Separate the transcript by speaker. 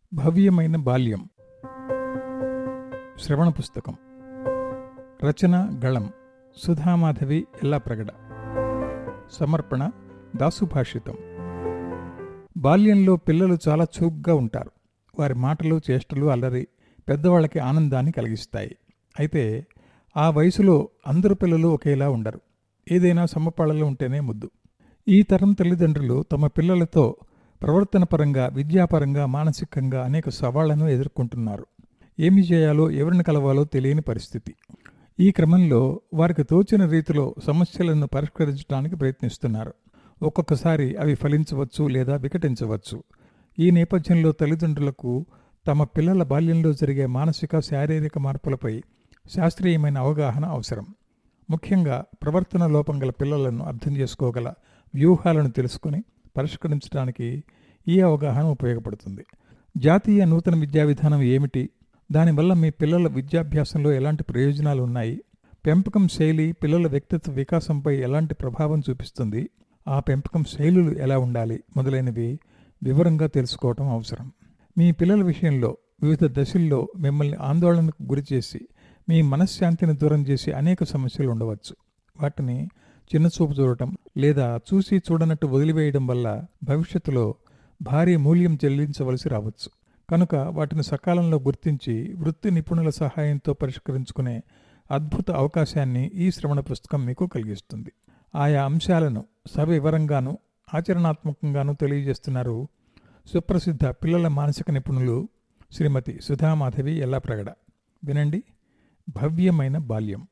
Speaker 1: భవ్యమైన బాల్యం శ్రవణ పుస్తకం రచన గళం సుధామాధవి ఎల్లాప్రగడ సమర్పణ దాసుభాషితం బాల్యంలో పిల్లలు చాలా చురుగ్గా ఉంటారు వారి మాటలు చేష్టలు అల్లరి పెద్దవాళ్ళకి ఆనందాన్ని కలిగిస్తాయి అయితే ఆ వయసులో అందరు పిల్లలు ఒకేలా ఉండరు ఏదైనా సమపాళలో ఉంటేనే ముద్దు ఈ తరం తల్లిదండ్రులు తమ పిల్లలతో ప్రవర్తన పరంగా విద్యాపరంగా మానసికంగా అనేక సవాళ్లను ఎదుర్కొంటున్నారు ఏమి చేయాలో ఎవరిని కలవాలో తెలియని పరిస్థితి ఈ క్రమంలో వారికి తోచిన రీతిలో సమస్యలను పరిష్కరించడానికి ప్రయత్నిస్తున్నారు ఒక్కొక్కసారి అవి ఫలించవచ్చు లేదా వికటించవచ్చు ఈ నేపథ్యంలో తల్లిదండ్రులకు తమ పిల్లల బాల్యంలో జరిగే మానసిక శారీరక మార్పులపై శాస్త్రీయమైన అవగాహన అవసరం ముఖ్యంగా ప్రవర్తన లోపం గల పిల్లలను అర్థం చేసుకోగల వ్యూహాలను తెలుసుకుని పరిష్కరించడానికి ఈ అవగాహన ఉపయోగపడుతుంది జాతీయ నూతన విద్యా విధానం ఏమిటి దానివల్ల మీ పిల్లల విద్యాభ్యాసంలో ఎలాంటి ప్రయోజనాలు ఉన్నాయి పెంపకం శైలి పిల్లల వ్యక్తిత్వ వికాసంపై ఎలాంటి ప్రభావం చూపిస్తుంది ఆ పెంపకం శైలులు ఎలా ఉండాలి మొదలైనవి వివరంగా తెలుసుకోవటం అవసరం మీ పిల్లల విషయంలో వివిధ దశల్లో మిమ్మల్ని ఆందోళనకు గురిచేసి మీ మనశ్శాంతిని దూరం చేసే అనేక సమస్యలు ఉండవచ్చు వాటిని చిన్నచూపు చూడటం లేదా చూసి చూడనట్టు వదిలివేయడం వల్ల భవిష్యత్తులో భారీ మూల్యం చెల్లించవలసి రావచ్చు కనుక వాటిని సకాలంలో గుర్తించి వృత్తి నిపుణుల సహాయంతో పరిష్కరించుకునే అద్భుత అవకాశాన్ని ఈ శ్రవణ పుస్తకం మీకు కలిగిస్తుంది ఆయా అంశాలను సవివరంగాను ఆచరణాత్మకంగాను తెలియజేస్తున్నారు సుప్రసిద్ధ పిల్లల మానసిక నిపుణులు శ్రీమతి సుధామాధవి ఎల్లాప్రగడ వినండి భవ్యమైన బాల్యం